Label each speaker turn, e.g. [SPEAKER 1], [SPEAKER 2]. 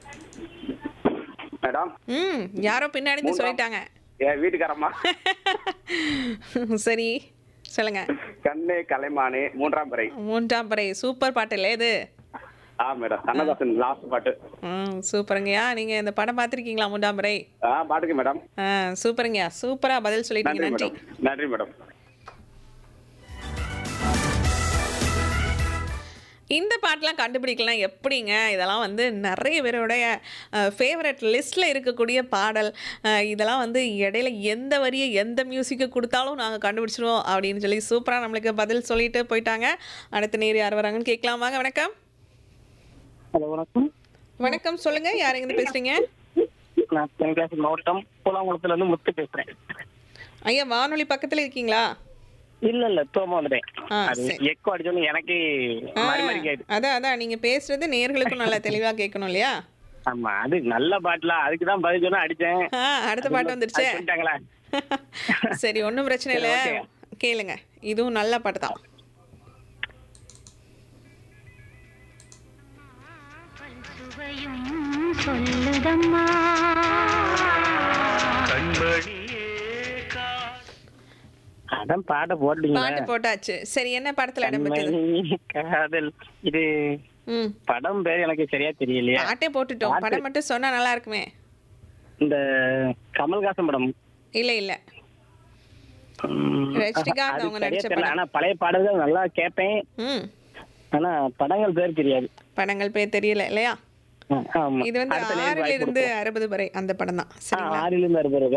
[SPEAKER 1] Madam
[SPEAKER 2] ம் யாரோ பின்னாடி இருந்து சொல்லிட்டாங்க
[SPEAKER 1] என் வீட்டுக்காரம்மா
[SPEAKER 2] சரி சொல்லுங்க
[SPEAKER 1] கண்ணே கலைமானே மூன்றாம் பிறை
[SPEAKER 2] மூன்றாம் பறை சூப்பர் பாட்டு இல்லை இது
[SPEAKER 1] ஆ மேடம் கண்ணதாசன் லாஸ்ட் பாட்டு
[SPEAKER 2] ம் சூப்பருங்கய்யா நீங்க இந்த படம் பார்த்துருக்கீங்களா மூன்றாம் பறை
[SPEAKER 1] ஆ பாட்டுக்கு மேடம்
[SPEAKER 2] ஆ சூப்பருங்கய்யா சூப்பரா பதில் சொல்லிட்டீங்க
[SPEAKER 1] நன்றி
[SPEAKER 2] நன்றி
[SPEAKER 1] மேடம் நன்றி மேடம்
[SPEAKER 2] இந்த பாட்டெலாம் கண்டுபிடிக்கலாம் எப்படிங்க இதெல்லாம் வந்து நிறைய பேருடைய ஃபேவரட் லிஸ்ட்டில் இருக்கக்கூடிய பாடல் அஹ், இதெல்லாம் வந்து இடையில எந்த வரியை எந்த மியூசிக்கு கொடுத்தாலும் நாங்கள் கண்டுபிடிச்சிருவோம் அப்படின்னு சொல்லி சூப்பராக நம்மளுக்கு பதில் சொல்லிட்டு போயிட்டாங்க அடுத்த நேர் யார் வராங்கன்னு கேட்கலாம் வாங்க வணக்கம்
[SPEAKER 3] ஹலோ வணக்கம்
[SPEAKER 2] வணக்கம் சொல்லுங்க யார் எங்கேருந்து பேசுறீங்க
[SPEAKER 3] நான் தென்காசி மாவட்டம் பூலாங்குளத்துல இருந்து முத்து பேசுறேன்
[SPEAKER 2] ஐயா வானொலி பக்கத்தில் இருக்கீங்களா
[SPEAKER 3] இல்ல இல்ல தோமா வந்துட்டேன்
[SPEAKER 2] ஆ,
[SPEAKER 3] அது
[SPEAKER 2] சரி.
[SPEAKER 3] எக்கோ அடிச்சோன்னு எனக்கு
[SPEAKER 2] ஆ,
[SPEAKER 3] மாறி மாறி கேட்டு
[SPEAKER 2] அதான் அதான் நீங்கள் பேசுறது நேர்களுக்கும் நல்லா தெளிவாக கேட்கணும் இல்லையா
[SPEAKER 3] ஆமா அது நல்ல பாட்டுல அதுக்கு தான் பதில் சொன்னா அடிச்சேன்
[SPEAKER 2] ஆ அடுத்த பாட்டு வந்துருச்சே
[SPEAKER 3] அது சொல்லிட்டாங்களா
[SPEAKER 2] சரி ஒன்றும் பிரச்சனை இல்லை
[SPEAKER 3] சரி,
[SPEAKER 2] கேளுங்க இதுவும் நல்ல பாட்டு தான்
[SPEAKER 4] சுவையும் சொல்லுதம்மா
[SPEAKER 3] அதான் பாட்டை போட்டீங்க
[SPEAKER 2] பாட்டு போட்டாச்சு சரி என்ன படத்துல இடம்பெற்றது
[SPEAKER 3] காதல் இது
[SPEAKER 2] ம்
[SPEAKER 3] படம் பேர் எனக்கு சரியா தெரியலையே
[SPEAKER 2] பாட்டே போட்டுட்டோம்
[SPEAKER 3] பாட்டு.
[SPEAKER 2] படம் மட்டும் சொன்னா நல்லா இருக்குமே
[SPEAKER 3] இந்த கமல்ஹாசன் படம்
[SPEAKER 2] இல்ல இல்ல
[SPEAKER 3] உம்,
[SPEAKER 2] ரஜினிகாந்த்
[SPEAKER 3] அது
[SPEAKER 2] அவங்க
[SPEAKER 3] சரியா
[SPEAKER 2] நடிச்ச
[SPEAKER 3] தெரியல
[SPEAKER 2] படம்.
[SPEAKER 3] ஆனா பழைய பாடல்கள் நல்லா கேட்பேன்
[SPEAKER 2] ம்
[SPEAKER 3] ஆனா படங்கள் பேர் தெரியாது
[SPEAKER 2] படங்கள் பேர் தெரியல இல்லையா
[SPEAKER 3] ஆ, ஆமா
[SPEAKER 2] இது வந்து
[SPEAKER 3] அடுத்த நேரம்
[SPEAKER 2] ஆறுல
[SPEAKER 3] வாய்ப்பு
[SPEAKER 2] இருந்து
[SPEAKER 3] கொடுப்போம்.
[SPEAKER 2] அறுபது வரை அந்த படம் தான்
[SPEAKER 3] ஆ,
[SPEAKER 2] சரிங்களா
[SPEAKER 3] ஆறிலிருந்து அறுபது